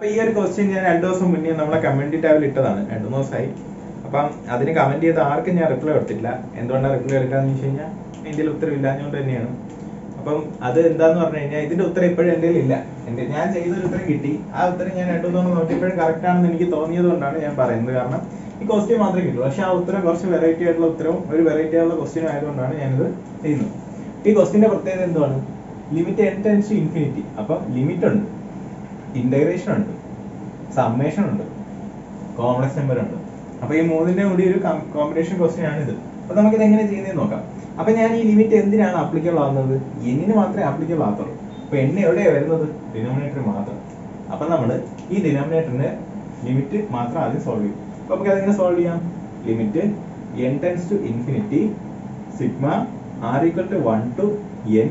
അപ്പൊ ഈ ഒരു ക്വസ്റ്റ്യൻ ഞാൻ രണ്ടു ദിവസം മുന്നേ നമ്മളെ കമ്മ്യൂണിറ്റി ടാബിൽ ഇട്ടതാണ് രണ്ടു മൂന്ന് ദിവസമായി അപ്പം അതിന് കമന്റ് ചെയ്ത ആർക്കും ഞാൻ റിപ്ലൈ കൊടുത്തില്ല എന്തുകൊണ്ടാണ് റിപ്ലൈ എടുക്കാന്ന് വെച്ച് കഴിഞ്ഞാൽ ഇന്ത്യയിൽ ഉത്തരം ഇല്ലാഞ്ഞുകൊണ്ട് തന്നെയാണ് അപ്പം അത് എന്താന്ന് പറഞ്ഞു കഴിഞ്ഞാൽ ഇതിന്റെ ഉത്തരം ഇപ്പോഴും എൻ്റെ ഇല്ല എന്റെ ഞാൻ ചെയ്തൊരു ഉത്തരം കിട്ടി ആ ഉത്തരം ഞാൻ രണ്ടു മൂന്ന് നോക്കിയപ്പോഴും കറക്റ്റ് ആണെന്ന് എനിക്ക് തോന്നിയത് കൊണ്ടാണ് ഞാൻ പറയുന്നത് കാരണം ഈ ക്വസ്റ്റ്യൻ മാത്രമേ കിട്ടൂ പക്ഷെ ആ ഉത്തരം കുറച്ച് വെറൈറ്റി ആയിട്ടുള്ള ഉത്തരവും ഒരു വെറൈറ്റി ആയിട്ടുള്ള ക്വസ്റ്റ്യൻ ആയതുകൊണ്ടാണ് ഞാനിത് ചെയ്യുന്നത് ഈ ക്വസ്റ്റ്യന്റെ പ്രത്യേകത എന്തുവാണ് limit n tends to infinity അപ്പം ലിമിറ്റ് ഉണ്ട് ഇന്റഗ്രേഷൻ ഉണ്ട് സമ്മേഷൻ ഉണ്ട് കോംപ്ലക്സ് നമ്പർ ഉണ്ട് അപ്പൊ ഈ മൂന്നിന്റെ കൂടി ഒരു കോമ്പിനേഷൻ ക്വസ്റ്റ്യൻ ആണ് ഇത് അപ്പൊ നമുക്ക് ഇത് എങ്ങനെ ചെയ്യുന്നത് നോക്കാം അപ്പൊ ഞാൻ ഈ ലിമിറ്റ് എന്തിനാണ് ആപ്ലിക്കബിൾ ആവുന്നത് എന്നിന് മാത്രമേ ആപ്ലിക്കബിൾ ആകത്തുള്ളൂ അപ്പൊ എണ്ണ എവിടെയാണ് വരുന്നത് ഡിനോമിനേറ്റർ മാത്രം അപ്പൊ നമ്മൾ ഈ ഡിനോമിനേറ്ററിന്റെ ലിമിറ്റ് മാത്രം ആദ്യം സോൾവ് ചെയ്യും അപ്പൊ നമുക്ക് അതെങ്ങനെ സോൾവ് ചെയ്യാം limit n tends to infinity sigma r equal to one to n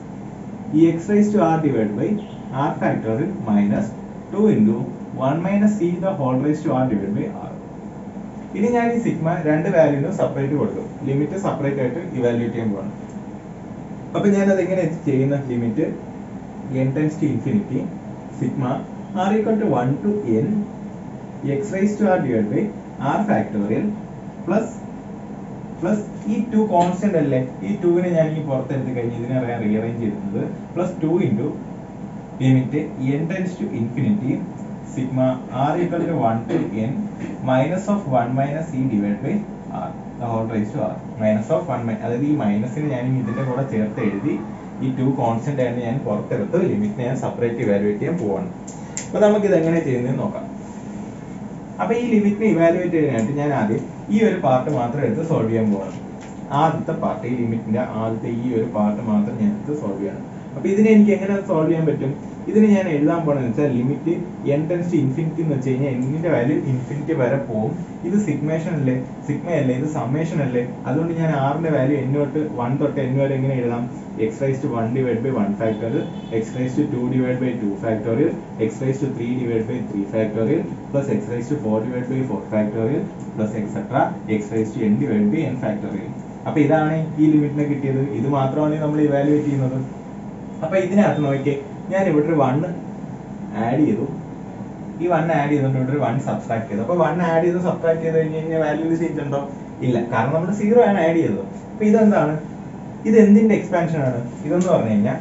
ഈ x raise to r divide by r factorial minus two into one minus c the whole raise to r divide by r ഇനി ഞാൻ ഈ sigma രണ്ട് വാല്യൂനും separate കൊടുക്കും limit separate ആയിട്ട് evaluate ചെയ്യാൻ പോകണം അപ്പൊ ഞാൻ അത് എങ്ങനെ ചെയ്യുന്ന limit n tends to infinity sigma r equal to one to N X raise to r divide by r factorial plus plus ഈ ടു കോൺസ്റ്റന്റ് അല്ലേ ഈ ടുവിനെ ഞാൻ ഈ പുറത്തെടുത്ത് കഴിഞ്ഞ് ഇതിനെ റീഅറേഞ്ച് ചെയ്തിട്ടുണ്ട് plus two into limit n tends to infinity sigma r equal to one to n minus of one minus e divide by r whole raise to r minus of one അതായത് ഈ മൈനസിന് ഞാൻ ഇതിന്റെ കൂടെ ചേർത്ത് എഴുതി ഈ two constant ആയിട്ട് ഞാൻ പുറത്തെടുത്ത് ലിമിറ്റിനെ ഞാൻ സെപ്പറേറ്റ് ഇവാലുവേറ്റ് ചെയ്യാൻ പോവാണ് അപ്പൊ നമുക്ക് ഇത് എങ്ങനെ ചെയ്യുന്നതെന്ന് നോക്കാം അപ്പൊ ഈ ലിമിറ്റിനെ ഇവാലുവേറ്റ് ചെയ്യാനായിട്ട് ഞാൻ ആദ്യം ഈ ഒരു പാർട്ട് മാത്രം എടുത്ത് സോൾവ് ചെയ്യാൻ പോവാണ് ആദ്യത്തെ പാർട്ട് ഈ ലിമിറ്റിന്റെ ആദ്യത്തെ ഈ ഒരു പാർട്ട് മാത്രം ഞാൻ എടുത്ത് സോൾവ് ചെയ്യണം അപ്പൊ ഇതിനെ എനിക്ക് എങ്ങനെ സോൾവ് ചെയ്യാൻ പറ്റും ഇതിന് ഞാൻ എഴുതാൻ പോണെന്ന് വെച്ചാൽ limit n tends to infinity എന്ന് വെച്ച് കഴിഞ്ഞാൽ എന്നിന്റെ വാല്യൂ ഇൻഫിനിറ്റി വരെ പോകും ഇത് സിഗ്മേഷൻ അല്ലേ സിഗ്മ അല്ലേ ഇത് സമ്മേഷൻ അല്ലേ അതുകൊണ്ട് ഞാൻ ആറിന്റെ വാല്യൂ എൻ തൊട്ട് വൺ തൊട്ട് എൻ വരെ എങ്ങനെ എഴുതാം x raise to one divide by one factorial x raise to two divide by two factorial x raise to three divide by three factorial plus x raise to four divide by four factorial plus etcetera x raise to n divide by n factorial അപ്പൊ ഇതാണ് ഈ ലിമിറ്റിനെ കിട്ടിയത് ഇത് മാത്രമാണ് നമ്മൾ evaluate ചെയ്യുന്നത് അപ്പൊ ഇതിനകത്ത് നോക്കിയേ ഞാൻ ഇവിടെ ഒരു വണ്ണ് ആഡ് ചെയ്തു ഈ വൺ ആഡ് ചെയ്തിട്ട് ഇവിടെ ഒരു വൺ സബ്സ്ട്രാക്ട് ചെയ്തു അപ്പൊ വൺ ആഡ് ചെയ്ത് സബ്സ്ട്രാക്ട് ചെയ്ത് കഴിഞ്ഞ് കഴിഞ്ഞാൽ വാല്യൂ ചേഞ്ച് ഉണ്ടോ ഇല്ല കാരണം നമ്മൾ സീറോ ആണ് ആഡ് ചെയ്തത് അപ്പൊ ഇതെന്താണ് ഇത് എന്തിന്റെ എക്സ്പാൻഷൻ ആണ് ഇതെന്ന് പറഞ്ഞു കഴിഞ്ഞാൽ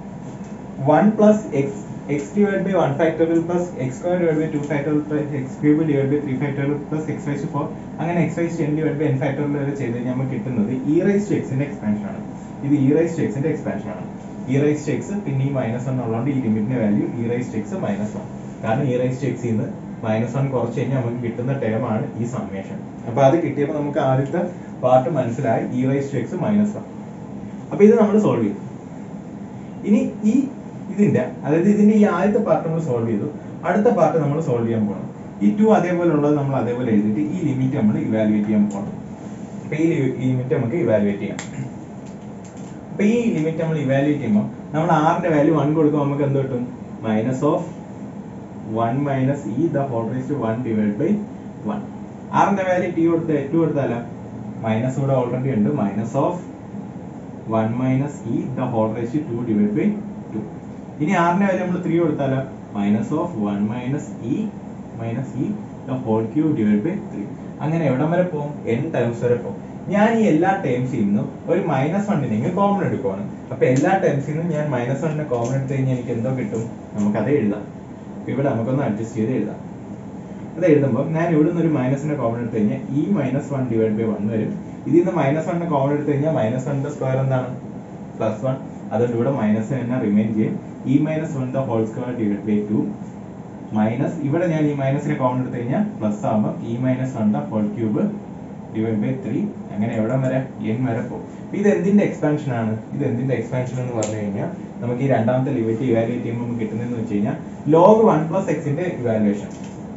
one plus x x divide by one factorial plus x square divide by two factorial plus x cube divide by three factorial plus x raise four അങ്ങനെ x raise ten divide by n factorial വരെ ചെയ്ത് കഴിഞ്ഞാൽ നമുക്ക് കിട്ടുന്നത് e raise to എക്സിന്റെ expansion ആണ് ഇത് e raise to എക്സിന്റെ എക്സ്പാൻഷൻ ആണ് ഇ റൈസ് ടു എക്സ് പിന്നെ ഈ മൈനസ് വൺ ഉള്ളതുകൊണ്ട് ഈ ലിമിറ്റിന്റെ value e raise to x minus one കാരണം ഇ റൈസ് ടു എക്സിൽ നിന്ന് മൈനസ് വൺ കുറച്ച് കഴിഞ്ഞാൽ നമുക്ക് കിട്ടുന്ന ടേം ആണ് ഈ സമ്മേഷൻ അപ്പൊ അത് കിട്ടിയപ്പോൾ നമുക്ക് ആദ്യത്തെ പാർട്ട് മനസ്സിലായി e raise to x minus one അപ്പൊ ഇത് നമ്മൾ സോൾവ് ചെയ്തു ഇനി ഈ ഇതിന്റെ അതായത് ഇതിന്റെ ഈ ആദ്യത്തെ പാർട്ട് നമ്മൾ സോൾവ് ചെയ്തു അടുത്ത പാർട്ട് നമ്മൾ സോൾവ് ചെയ്യാൻ പോകണം ഈ ടു അതേപോലെ ഉള്ളത് നമ്മൾ അതേപോലെ എഴുതിയിട്ട് ഈ ലിമിറ്റ് നമ്മൾ ഇവാലുവേറ്റ് ചെയ്യാൻ പോകണം അപ്പൊ ഈ ലിമിറ്റ് നമുക്ക് ഇവാലുവേറ്റ് ചെയ്യാം അപ്പൊ ഈ ലിമിറ്റ് നമ്മൾ ഇവാലുവേറ്റ് ചെയ്യുമ്പോൾ നമ്മൾ ആറിന്റെ വാല്യൂ വൺ കൊടുക്കുമ്പോൾ നമുക്ക് എന്ത് കിട്ടും minus of one minus e the whole raise to one divide by one ആറിന്റെ വാല്യൂ ടി കൊടുത്ത് ടു കൊടുത്താലോ മൈനസ് ഇവിടെ ഓൾറെഡി ഉണ്ട് minus of one minus e the whole raise to two divide by two ഇനി ആറിന്റെ വാല്യൂ നമ്മൾ three കൊടുത്താലോ minus of one minus e minus e the whole cube divide by three അങ്ങനെ എവിടം വരെ പോകും എൻ ടൈംസ് വരെ പോകും ഞാൻ ഈ എല്ലാ ടേംസിൽ നിന്നും ഒരു മൈനസ് വണ്ണിനെങ്കിൽ കോമൺ എടുക്കുവാണ് അപ്പൊ എല്ലാ ടേംസിൽ നിന്നും ഞാൻ മൈനസ് വണ്ണിനെ കോമൺ എടുത്തു കഴിഞ്ഞാൽ എനിക്ക് എന്തോ കിട്ടും നമുക്കത് എഴുതാം അപ്പൊ ഇവിടെ നമുക്കൊന്ന് അഡ്ജസ്റ്റ് ചെയ്ത് എഴുതാം അത് എഴുതുമ്പോൾ ഞാൻ ഇവിടെ നിന്ന് ഒരു മൈനസിനെ കോമൺ എടുത്തു കഴിഞ്ഞാൽ ഈ minus one divide by one വരും ഇതിൽ നിന്ന് മൈനസ് വണ്ണിനെ കോമൺ എടുത്തു കഴിഞ്ഞാൽ മൈനസ് വണ്ണിന്റെ സ്ക്വയർ എന്താണ് പ്ലസ് വൺ അതുകൊണ്ട് ഇവിടെ മൈനസ് തന്നെ റിമൈൻ ചെയ്യും e minus one the whole square divide by two minus ഇവിടെ ഞാൻ ഈ മൈനസിനെ കോമൺ എടുത്തു കഴിഞ്ഞാൽ പ്ലസ് ആകുമ്പോൾ e minus one the whole cube divide by three അങ്ങനെ എവിടെ വരെ എൻ വരെ പോകും അപ്പൊ ഇത് എന്തിന്റെ എക്സ്പാൻഷൻ ആണ് ഇത് എന്തിന്റെ എക്സ്പാൻഷൻ എന്ന് പറഞ്ഞു കഴിഞ്ഞാൽ നമുക്ക് ഈ രണ്ടാമത്തെ ലിമിറ്റ് ഇവാലുവേറ്റ് ചെയ്യുമ്പോൾ നമുക്ക് കിട്ടുന്നതെന്ന് വെച്ച് കഴിഞ്ഞാൽ ലോഗ് വൺ പ്ലസ് എക്സിന്റെ ഇവാലുവേഷൻ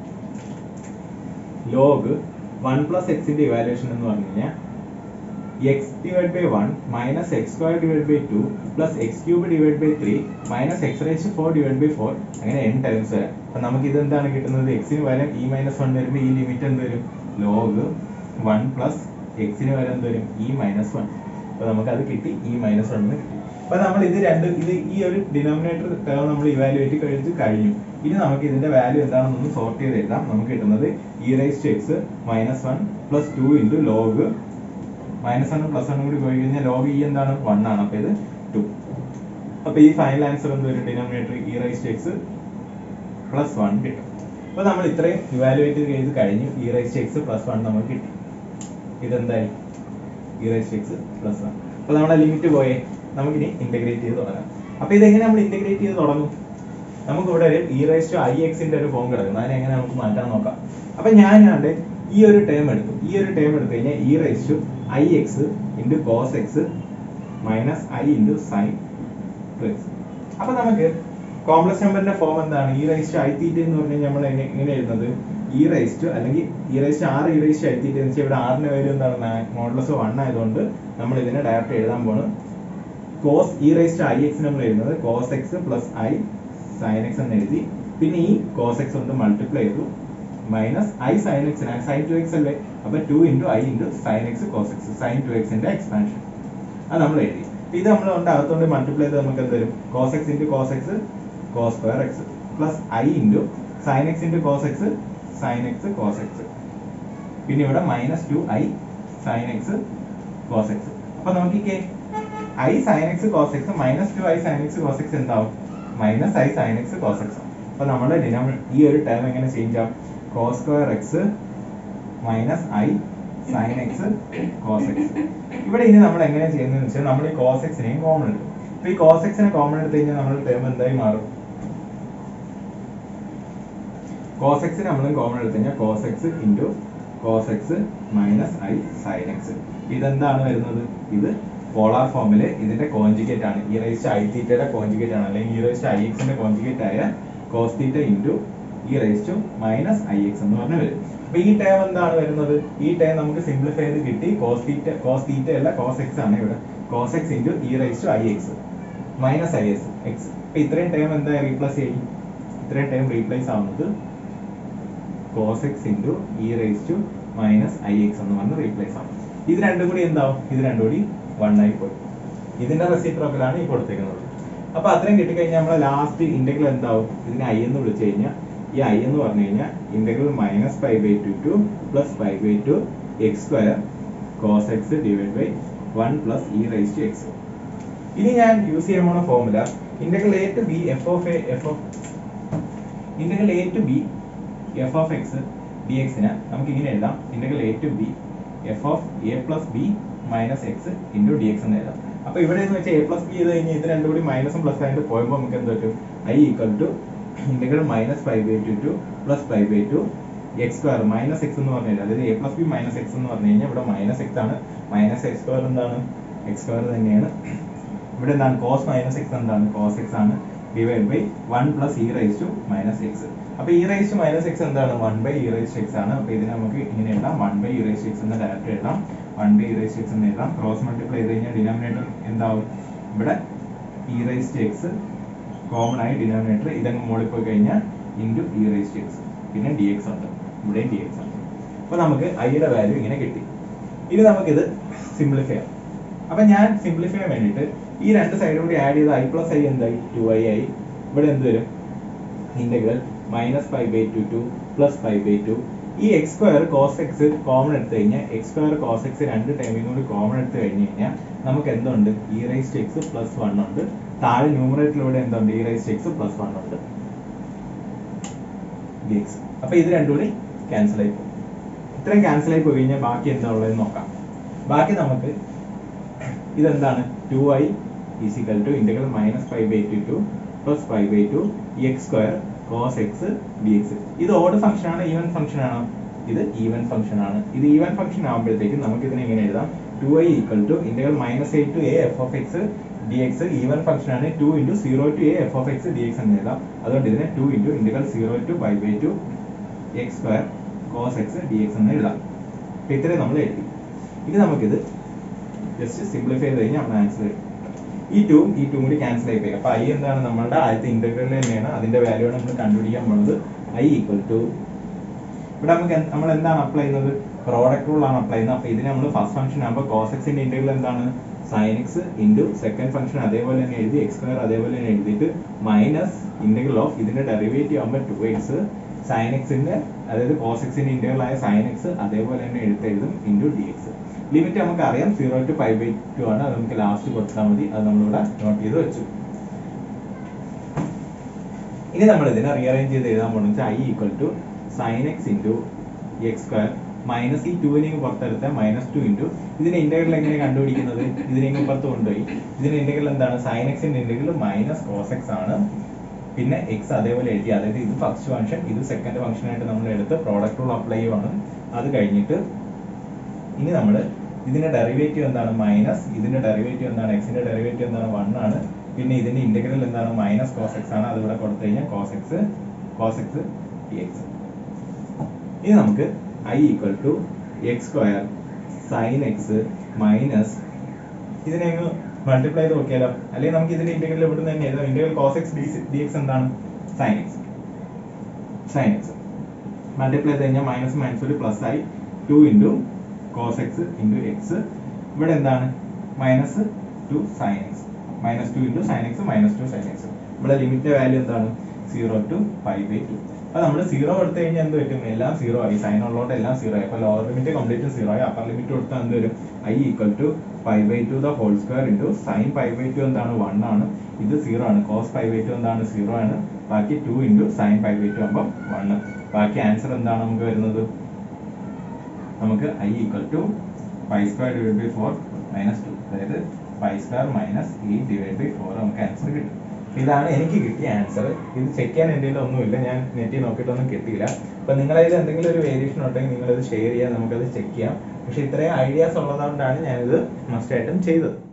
ലോഗ് വൺ പ്ലസ് എക്സിന്റെ ഇവാലുവേഷൻ എന്ന് പറഞ്ഞു കഴിഞ്ഞാൽ x divide by one minus x square divide by two plus x cube divide by three minus x raise four divide by four അങ്ങനെ n times വരാം അപ്പൊ നമുക്ക് ഇത് എന്താണ് കിട്ടുന്നത് എക്സിന് പകരം ഇ മൈനസ് വൺ വരുമ്പോൾ ഈ ലിമിറ്റ് എന്ത് വരും ലോഗ് വൺ പ്ലസ് എക്സിന് പകരം എന്ത് വരും ഇ മൈനസ് വൺ അപ്പൊ നമുക്ക് അത് കിട്ടി ഇ മൈനസ് വൺ കിട്ടി അപ്പൊ നമ്മൾ ഇത് രണ്ട് ഇത് ഈ ഒരു ഡിനോമിനേറ്റർ ടേം നമ്മൾ ഇവാലുവേറ്റ് കഴിച്ച് കഴിഞ്ഞു ഇനി നമുക്ക് ഇതിന്റെ വാല്യൂ എന്താണെന്നൊന്ന് സോർട്ട് ചെയ്ത് എഴുതാം നമുക്ക് കിട്ടുന്നത് e raise to x minus one plus two into log minus വണ്ണും പ്ലസ് വണ്ണും കൂടി പോയി കഴിഞ്ഞാൽ ലോഗ് ഇ എന്താണ് വൺ ആണ് അപ്പൊ ഇത് ടു അപ്പൊ ഈ ഫൈനൽ ആൻസർ എന്ത് വരും denominator e raise to x plus one കിട്ടും അപ്പൊ നമ്മൾ ഇത്രയും ഇവാലുവേറ്റ് ചെയ്ത് കഴിഞ്ഞു e raise to x plus one നമുക്ക് കിട്ടി ഇതെന്തായി e raise to x plus one അപ്പൊ നമ്മുടെ ലിമിറ്റ് പോയേ നമുക്കിനി ഇന്റഗ്രേറ്റ് ചെയ്ത് തുടങ്ങാം അപ്പൊ ഇതെങ്ങനെ നമ്മൾ ഇന്റഗ്രേറ്റ് ചെയ്ത് തുടങ്ങും നമുക്ക് ഇവിടെ ഒരു ഇ റൈസ് ടു ഐ എക്സിന്റെ ഒരു ഫോം കിടക്കും അതിനെ എങ്ങനെ നമുക്ക് മാറ്റാൻ നോക്കാം അപ്പൊ ഞാൻ ഞാണ്ട് ഈ ഒരു ടേം എടുത്തു ഈ ഒരു ടേം എടുത്തു കഴിഞ്ഞാൽ e raise to i x into cos x minus i into sine x അപ്പൊ നമുക്ക് കോംപ്ലക്സ് നമ്പറിന്റെ ഫോം എന്താണ് e raise to i theta എന്ന് പറഞ്ഞാൽ നമ്മൾ എങ്ങനെ എഴുതുന്നത് ഇ റൈസ് ടു അല്ലെങ്കിൽ e raise to r e raise to i theta എന്ന് വെച്ചാൽ ഇവിടെ ആറിന്റെ വാല്യൂ എന്താണ് മോഡലസ് വൺ ആയതുകൊണ്ട് നമ്മൾ ഇതിനെ ഡയറക്റ്റ് എഴുതാൻ പോണ് cos e raise to i x നമ്മൾ എഴുതുന്നത് cos x plus i sine x എന്ന് എഴുതി പിന്നെ ഈ കോസ് എക്സ് കൊണ്ട് മൾട്ടിപ്ലൈ ചെയ്തു minus i sine x sine two x അല്ലേ അപ്പൊ two into i into sine x cos x sine two എക്സിന്റെ എക്സ്പാൻഷൻ അത് നമ്മൾ എഴുതി അപ്പൊ ഇത് നമ്മൾ കൊണ്ട് അകത്തോണ്ട് മൾട്ടിപ്ലൈ ചെയ്ത് നമുക്ക് എന്ത് വരും cos x into cos x cos square x plus i into sine x into cos x sine x cos x പിന്നെ ഇവിടെ minus two i sine x cos x അപ്പൊ നോക്കിക്കേ i sine x cos x minus two i sine x cos x എന്താവും minus i sine x cos x അപ്പൊ നമ്മുടെ denominator ഈ ഒരു term എങ്ങനെ ചേഞ്ച് ആവും cos square x minus i sine x cos x ഇവിടെ ഇനി നമ്മൾ എങ്ങനെ ചെയ്യുന്നതെന്ന് വെച്ചാൽ നമ്മൾ ഈ കോസ് എക്സിനെയും കോമൺ എടുക്കും അപ്പൊ ഈ കോസ് എക്സിനെ കോമൺ എടുത്തു കഴിഞ്ഞാൽ നമ്മുടെ ടേം എന്തായി മാറും കോസ് എക്സിന് നമ്മൾ കോമൺ എടുത്തു കഴിഞ്ഞാൽ cos x into cos x minus i sine x ഇതെന്താണ് വരുന്നത് ഇത് പോളാർ ഫോമില് ഇതിന്റെ കോഞ്ചുഗേറ്റ് ആണ് ഇ റൈസ് ഐ തീറ്റയുടെ കോഞ്ചുഗേറ്റ് ആണ് അല്ലെങ്കിൽ ഇ റൈസ് ഐ എക്സിന്റെ കോഞ്ചുഗേറ്റ് ആയ cos theta into e raise to minus i x എന്ന് പറഞ്ഞ് വരും അപ്പൊ ഈ ടേം എന്താണ് വരുന്നത് ഈ ടേം നമുക്ക് സിംപ്ലിഫൈ ചെയ്ത് കിട്ടി കോസ് തീറ്റ കോസ് തീറ്റ അല്ല കോസ് എക്സ് ആണ് ഇവിടെ cos x into e raise to i X minus I S X അപ്പൊ ഇത്രയും ടേം എന്താ റീപ്ലേസ് ചെയ്യും ഇത്രയും ടേം റീപ്ലേസ് ആവുന്നത് cos x into e raise to minus i x എന്ന് പറഞ്ഞ് റീപ്ലേസ് ആവും ഇത് രണ്ടും കൂടി എന്താവും ഇത് രണ്ടും കൂടി വൺ ആയി പോയി ഇതിന്റെ റെസിപ്രോക്കലാണ് ഈ കൊടുത്തേക്കുന്നത് അപ്പൊ അത്രയും കിട്ടിക്കഴിഞ്ഞാൽ നമ്മളെ ലാസ്റ്റ് ഇന്റഗ്രൽ എന്താവും ഇതിനെ ഐ എന്ന് വിളിച്ചു കഴിഞ്ഞാൽ ഈ ഐ എന്ന് പറഞ്ഞു കഴിഞ്ഞാൽ integral minus five by two to plus five by two x square cos x divide by one plus e raise to x ഇനി ഞാൻ യൂസ് ചെയ്യാൻ പോണ formula integral a to b f of a f of integral a to b f of x d എക്സിന് നമുക്ക് ഇങ്ങനെ എഴുതാം integral a to b f of a plus b minus x into d x എന്ന് എഴുതാം അപ്പൊ ഇവിടെ എന്ന് വെച്ചാൽ എ പ്ലസ് ബി ചെയ്ത് കഴിഞ്ഞാൽ ഇത് രണ്ടും കൂടി മൈനസും പ്ലസ് ആയിട്ട് പോയപ്പോൾ നമുക്ക് എന്ത് പറ്റും i equal to integral minus five by two to plus five by two x square minus x എന്ന് പറഞ്ഞു കഴിഞ്ഞാൽ അതായത് a plus b minus x എന്ന് പറഞ്ഞു കഴിഞ്ഞാൽ ഇവിടെ മൈനസ് എക്സ് ആണ് മൈനസ് എക്സ് സ്ക്വയർ എന്താണ് എക്സ് സ്ക്വയർ തന്നെയാണ് ഇവിടെ എന്താണ് കോസ് മൈനസ് എക്സ് എന്താണ് കോസ് എക്സ് ആണ് divide by one plus e raise to minus x അപ്പൊ e raise to minus x എന്താണ് one by e raise x ആണ് അപ്പൊ ഇതിനെ നമുക്ക് ഇങ്ങനെ എഴുതാം one by e raise x എന്ന് ഡയറക്റ്റ് എഴുതാം one by e raise x എന്ന് എഴുതാം ക്രോസ് മൾട്ടിപ്ലൈ ചെയ്ത് കഴിഞ്ഞാൽ ഡിനോമിനേറ്റർ എന്താവും ഇവിടെ e raise to x common ആയി ഡിനോമിനേറ്റർ ഇതങ്ങ് മുകളിൽ പോയി കഴിഞ്ഞാൽ into e raise to x പിന്നെ ഡി എക്സ് ഉണ്ട് ഇവിടെയും ഡി എക്സ് ഉണ്ട് അപ്പൊ നമുക്ക് ഐയുടെ വാല്യൂ ഇങ്ങനെ കിട്ടി ഇനി നമുക്കിത് സിംപ്ലിഫൈ ചെയ്യാം അപ്പൊ ഞാൻ സിംപ്ലിഫൈ ചെയ്യാൻ വേണ്ടിയിട്ട് ഈ രണ്ട് സൈഡും കൂടി ആഡ് ചെയ്ത് ഐ പ്ലസ് ഐ എന്തായി ടു ഐ ആയി ഇവിടെ എന്ത് വരും integral minus five by two to plus five by two ഈ x square cos x common എടുത്തു കഴിഞ്ഞാൽ എക്സ് സ്ക്വയർ കോസ് എക്സ് രണ്ട് ടൈമിൽ കൂടി കോമൺ എടുത്തു കഴിഞ്ഞ് കഴിഞ്ഞാൽ നമുക്ക് എന്തുണ്ട് e raise x plus one ഉണ്ട് താഴെ ന്യൂമറേറ്ററിലൂടെ എന്തുണ്ട് e raise x plus one ഉണ്ട് ഡി എക്സ് അപ്പൊ ഇത് രണ്ടും കൂടി ക്യാൻസൽ ആയി പോകും ഇത്രയും ക്യാൻസൽ ആയി പോയി കഴിഞ്ഞാൽ ബാക്കി എന്താ ഉള്ളതെന്ന് നോക്കാം ബാക്കി നമുക്ക് ഇതെന്താണ് two i is equal to integral minus five by two to plus five by two x square cos x d x ഇത് ഓഡ് ഫംഗ്ഷൻ ആണ് ഈവൻ ഫംഗ്ഷൻ ആണോ ഇത് ഈവൻ ഫംഗ്ഷൻ ആണ് ഇത് ഈവൻ ഫംഗ്ഷൻ ആകുമ്പോഴത്തേക്കും നമുക്ക് ഇതിനെ എങ്ങനെ എഴുതാം two i equal to integral minus a to a f of x d x even function ആണ് two into zero to a f of x d x എന്ന് എഴുതാം അതുകൊണ്ട് ഇതിനെ two into integral zero to five by two x square cos x d x എന്ന് എഴുതാം അപ്പൊ ഇത്രയും നമ്മൾ എഴുതി ഇനി നമുക്കിത് ജസ്റ്റ് സിംപ്ലിഫൈ ചെയ്ത് കഴിഞ്ഞാൽ നമ്മുടെ ആൻസർ ഈ ടൂം ഈ ടൂം കൂടി ക്യാൻസൽ ആയി പോയി അപ്പൊ ഐ എന്താണ് നമ്മളുടെ ആദ്യത്തെ ഇന്റഗ്രൽ തന്നെയാണ് അതിന്റെ വാല്യൂ ആണ് നമ്മൾ കണ്ടുപിടിക്കാൻ പോകുന്നത് ഐ ഈക്വൽ ടു ഇവിടെ നമുക്ക് എന്ത്- നമ്മൾ എന്താണ് അപ്ലൈ ചെയ്യുന്നത് പ്രോഡക്റ്റ് റൂൾ ആണ് അപ്ലൈ ചെയ്യുന്നത് അപ്പൊ ഇതിന് നമ്മൾ ഫസ്റ്റ് ഫംഗ്ഷൻ ആകുമ്പോൾ കോസ് എക്സിന്റെ ഇന്റഗ്രൽ എന്താണ് sine x into second function അതേപോലെ തന്നെ എഴുതി എക്സ് സ്ക്വയർ അതേപോലെ തന്നെ എഴുതിയിട്ട് മൈനസ് ഇന്റഗ്രൽ ഓഫ് ഇതിന്റെ ഡെറിവേറ്റീവ് ആകുമ്പോൾ ടു എക്സ് സൈൻ എക്സിന്റെ അതായത് കോസ് എക്സിന്റെ ഇന്റഗ്രൽ ആയ സൈൻ എക്സ് അതേപോലെ തന്നെ എടുത്തെഴുതും ഇൻറ്റു ഡി എക്സ് ലിമിറ്റ് നമുക്ക് അറിയാം zero to five by two ആണ് അത് നമുക്ക് ലാസ്റ്റ് കൊടുത്താൽ മതി അത് നമ്മളിവിടെ നോട്ട് ചെയ്ത് വെച്ചു ഇനി നമ്മൾ ഇതിനെ റീഅറേഞ്ച് ചെയ്ത് എഴുതാൻ പോകുന്നത് I equal to sine x into x square minus ഈ ടുവിനെയും പുറത്തെടുത്ത മൈനസ് ടു ഇൻറ്റു ഇതിന്റെ ഇന്റഗ്രൽ എങ്ങനെ കണ്ടുപിടിക്കുന്നത് ഇതിനെയും പുറത്ത് കൊണ്ടുപോയി ഇതിന്റെ ഇന്റഗ്രൽ എന്താണ് സൈൻ എക്സിന്റെ ഇന്റഗ്രൽ മൈനസ് കോസ് എക്സ് ആണ് പിന്നെ എക്സ് അതേപോലെ എഴുതി അതായത് ഇത് ഫസ്റ്റ് ഫംഗ്ഷൻ ഇത് സെക്കൻഡ് ഫംഗ്ഷൻ ആയിട്ട് നമ്മൾ എടുത്ത് പ്രോഡക്റ്റ് റൂൾ അപ്ലൈ ചെയ്യുവാണ് അത് കഴിഞ്ഞിട്ട് ഇനി നമ്മൾ ഇതിന്റെ ഡെറിവേറ്റീവ് എന്താണ് മൈനസ് ഇതിന്റെ ഡെറിവേറ്റീവ് എന്താണ് എക്സിന്റെ ഡെറിവേറ്റീവ് എന്താണ് വൺ ആണ് പിന്നെ ഇതിന്റെ ഇന്റഗ്രൽ എന്താണ് മൈനസ് കോസ് എക്സ് ആണ് അത് ഇവിടെ കൊടുത്തു കഴിഞ്ഞാൽ cos x cos x d x ഇനി നമുക്ക് I equal to x square sine x minus ഇതിനെ അങ്ങ് മൾട്ടിപ്ലൈ ചെയ്ത് നോക്കിയാലോ അല്ലെങ്കിൽ നമുക്ക് ഇതിന്റെ ഇന്റഗ്രൽ ഇവിടുന്ന് തന്നെ എഴുതാം integral cos x d x എന്താണ് sine x sine x multiply ചെയ്ത് കഴിഞ്ഞാൽ മൈനസ് മൈനസ് ഒരു പ്ലസ് ആയി two into cos x into x ഇവിടെ എന്താണ് minus two sine x minus two into sine x minus two sine x ഇവിടെ ലിമിറ്റിന്റെ value എന്താണ് zero to five by two അപ്പൊ നമ്മൾ സീറോ എടുത്തു കഴിഞ്ഞാൽ എന്ത് പറ്റും എല്ലാം സീറോ ആയി സൈൻ ഉള്ളതുകൊണ്ട് എല്ലാം സീറോ ആയി അപ്പൊ ലോവർ ലിമിറ്റ് കംപ്ലീറ്റ് സീറോ ആയി അപ്പർ ലിമിറ്റ് കൊടുത്താൽ എന്ത് വരും I equal to five by two the whole square into sine five by two എന്താണ് വൺ ആണ് ഇത് സീറോ ആണ് കോസ് ഫൈവ് ബൈ ടു എന്താണ് സീറോ ആണ് ബാക്കി two into sine five by two ആകുമ്പോൾ വൺ ബാക്കി ആൻസർ എന്താണ് നമുക്ക് വരുന്നത് നമുക്ക് I equal to five square divide by four minus two അതായത് five square minus eight divide by four നമുക്ക് ആൻസർ കിട്ടും ഇതാണ് എനിക്ക് കിട്ടിയ ആൻസർ ഇത് ചെക്ക് ചെയ്യാൻ എന്തെങ്കിലും ഒന്നുമില്ല ഞാൻ നെറ്റിൽ നോക്കിയിട്ടൊന്നും കിട്ടിയില്ല അപ്പൊ നിങ്ങളതിൽ എന്തെങ്കിലും ഒരു വേരിയേഷൻ ഉണ്ടെങ്കിൽ നിങ്ങളത് ഷെയർ ചെയ്യാൻ നമുക്കത് ചെക്ക് ചെയ്യാം പക്ഷെ ഇത്രയും ഐഡിയാസ് ഉള്ളതുകൊണ്ടാണ് ഞാനിത് മസ്റ്റ് ആയിട്ടും ചെയ്തത്